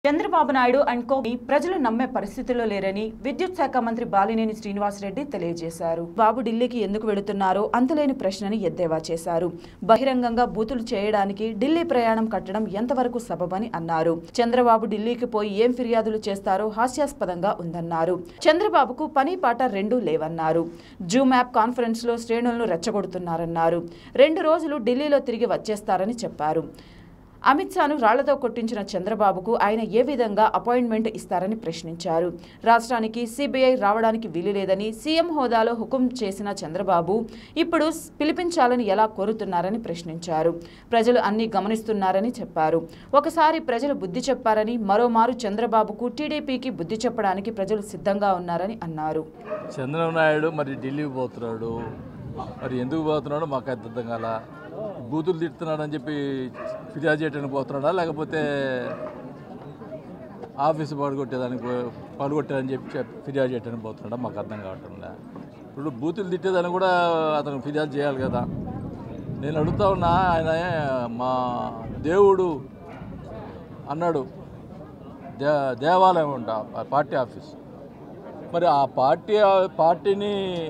Chandrababu Naidu and కోని ప్రజలు నమ్మే పరిస్థితిలో లేరని విద్యుత్ శాఖ మంత్రి బాలినేని శ్రీనివాసరెడ్డి తెలియజేశారు బాబు ఢిల్లీకి ఎందుకు వెళుతున్నారో అంతులేని ప్రశ్నని ఎద్దేవా చేశారు బహిరంగంగా బూతులు చేయడానికి ఢిల్లీ ప్రయాణం కట్టడం ఎంతవరకు సబబని అన్నారు చంద్రబాబు ఢిల్లీకి పోయి ఏం ఫిర్యాదులు చేస్తారో హాస్యాస్పదంగా ఉందన్నారు చంద్రబాబుకు పని పాట రెండూ లేవన్నారు జూమ్ యాప్ కాన్ఫరెన్స్ లో శ్రేణులను రెచ్చగొడుతున్నారన్నారు రెండు రోజులు ఢిల్లీలో తిరిగి వచ్చేస్తారని చెప్పారు అమిత్ షాను రాళ్లతో కొట్టించిన చంద్రబాబుకు ఆయన ఏ విధంగా అపాయింట్మెంట్ ఇస్తారని ప్రశ్నించారు రాష్ట్రానికి సిబిఐ రావడానికి వీలులేదని సీఎం హోదాలో హుకుం చేసిన చంద్రబాబు ఇప్పుడు పిలిపించాలని ఎలా కోరుతున్నారని ప్రశ్నించారు ప్రజలు అన్ని గమనిస్తున్నారని చెప్పారు ఒకసారి ప్రజలు బుద్ధి చెప్పారని మరోమారు చంద్రబాబుకు టీడీపీకి బుద్ధి చెప్పడానికి ప్రజలు సిద్ధంగా ఉన్నారని అన్నారు చంద్రబాబు నాయుడు మరి ఢిల్లీకి పోతున్నాడు మరి ఎందుకు పోతున్నాడో మాకు అర్థం కాల బూతులు తిడుతున్నాడని చెప్పి ఫిర్యాదు చేయడానికి పోతున్నాడా లేకపోతే ఆఫీసు పడగొట్టేదానికి పో- పడగొట్టారని చెప్పి చెప్- ఫిర్యాదు చేయడానికి పోతున్నాడా మాకు అర్థం కావట్లే ఇప్పుడు బూతులు తిట్టేదాన్ని కూడా అతను ఫిర్యాదు చేయాలి కదా నేను అడుగుతా ఉన్నా ఆయన మా దేవుడు అన్నాడు దే దేవాలయం ఉంట పార్టీ ఆఫీస్ మరి ఆ పార్టీ పార్టీని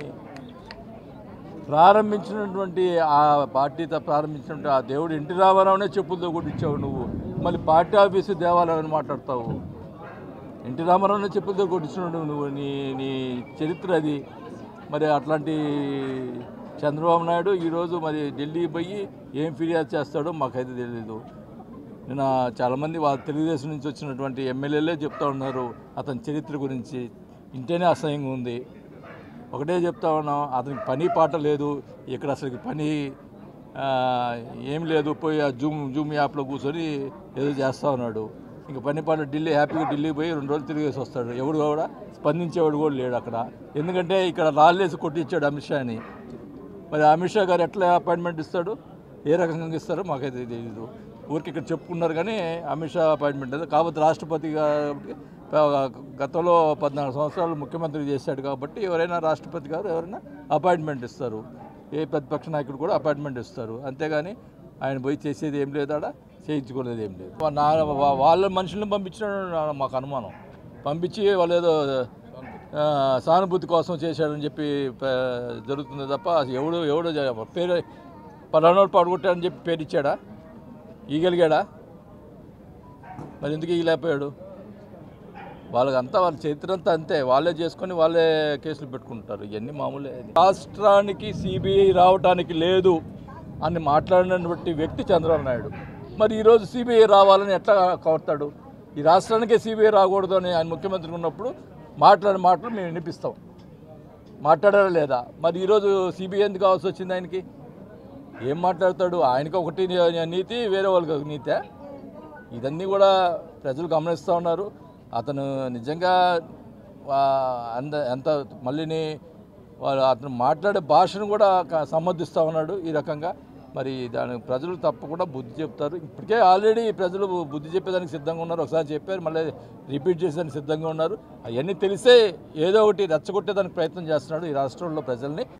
ప్రారంభించినటువంటి ఆ పార్టీతో ప్రారంభించినటువంటి ఆ దేవుడు ఎన్టీ రామారావునే చెప్పులతో కూడా ఇచ్చావు నువ్వు మళ్ళీ పార్టీ ఆఫీసు దేవాలయం అని మాట్లాడతావు ఎన్టీ రామారావునే చెప్పులతో కొట్టించినాడు నువ్వు నీ నీ చరిత్ర అది మరి అట్లాంటి చంద్రబాబు నాయుడు ఈరోజు మరి ఢిల్లీ పోయి ఏం ఫిర్యాదు చేస్తాడో మాకైతే తెలియదు నిన్న చాలామంది వాళ్ళ తెలుగుదేశం నుంచి వచ్చినటువంటి ఎమ్మెల్యేలే చెప్తా ఉన్నారు అతని చరిత్ర గురించి ఇంటేనే అసహ్యంగా ఉంది ఒకటే చెప్తా ఉన్నాం అతనికి పని పాట లేదు ఇక్కడ అసలు పని ఆ, ఏం లేదు పోయి ఆ జూమ్ జూమ్ యాప్లో కూర్చొని ఏదో చేస్తూ ఉన్నాడు ఇంకా పని పాట ఢిల్లీ హ్యాపీగా ఢిల్లీ పోయి రెండు రోజులు తిరిగేసి వస్తాడు ఎవడు కూడా స్పందించేవాడు కూడా లేడు అక్కడ ఎందుకంటే ఇక్కడ రాళ్ళేసి కొట్టించాడు అమిత్ షాని మరి అమిత్ షా గారు ఎట్లా అపాయింట్మెంట్ ఇస్తాడు ఏ రకంగా ఇస్తారో మాకైతే తెలియదు ఊరికి ఇక్కడ చెప్పుకున్నారు కానీ అమిత్ షా అపాయింట్మెంట్ అది కాకపోతే రాష్ట్రపతి కాబట్టి గతంలో పద్నాలుగు సంవత్సరాలు ముఖ్యమంత్రి చేశాడు కాబట్టి ఎవరైనా రాష్ట్రపతి గారు ఎవరైనా అపాయింట్మెంట్ ఇస్తారు ఏ ప్రతిపక్ష నాయకుడు కూడా అపాయింట్మెంట్ ఇస్తారు అంతేగాని ఆయన పోయి చేసేది ఏం లేదాడ చేయించుకునేది ఏం లేదు వా- నా వా- వాళ్ళ మనుషులను పంపించిన మాకు అనుమానం పంపించి వాళ్ళు ఏదో ఆ, సానుభూతి కోసం చేశాడని చెప్పి ప- జరుగుతుంది తప్ప అసలు ఎవడు ఎవడో జ- పేరు పలానోడు పడగొట్టాడని చెప్పి పేరు ఇచ్చాడా ఈగలిగాడా మరి ఎందుకు ఈగలేకపోయాడు వాళ్ళకంతా వాళ్ళ చరిత్ర అంతా అంతే వాళ్ళే చేసుకొని వాళ్ళే కేసులు పెట్టుకుంటారు ఇవన్నీ మామూలే రాష్ట్రానికి సిబిఐ రావటానికి లేదు అని మాట్లాడినటువంటి వ్యక్తి చంద్రబాబు నాయుడు మరి ఈరోజు సిబిఐ రావాలని ఎట్లా కోరుతాడు ఈ రాష్ట్రానికే సిబిఐ రాకూడదు అని ఆయన ముఖ్యమంత్రి ఉన్నప్పుడు మాట్లాడిన మాటలు మేము వినిపిస్తాం మాట్లాడారా లేదా మరి ఈరోజు సిబిఐ ఎందుకు కావాల్సి వచ్చింది ఆయనకి ఏం మాట్లాడతాడు ఆయనకి ఒకటి నీతి వేరే వాళ్ళకి ఒక నీతే ఇదన్నీ కూడా ప్రజలు గమనిస్తూ ఉన్నారు అతను నిజంగా వా- అంద ఎంత మళ్ళీని వాళ్ళు అతను మాట్లాడే భాషను కూడా క- సమర్థిస్తూ ఉన్నాడు ఈ రకంగా మరి దాని ప్రజలు తప్పకుండా బుద్ధి చెప్తారు ఇప్పటికే ఆల్రెడీ ప్రజలు బుద్ధి చెప్పేదానికి సిద్ధంగా ఉన్నారు ఒకసారి చెప్పారు మళ్ళీ రిపీట్ చేసేదానికి సిద్ధంగా ఉన్నారు అవన్నీ తెలిసే ఏదో ఒకటి రెచ్చగొట్టేదానికి ప్రయత్నం చేస్తున్నాడు ఈ రాష్ట్రంలో ప్రజల్ని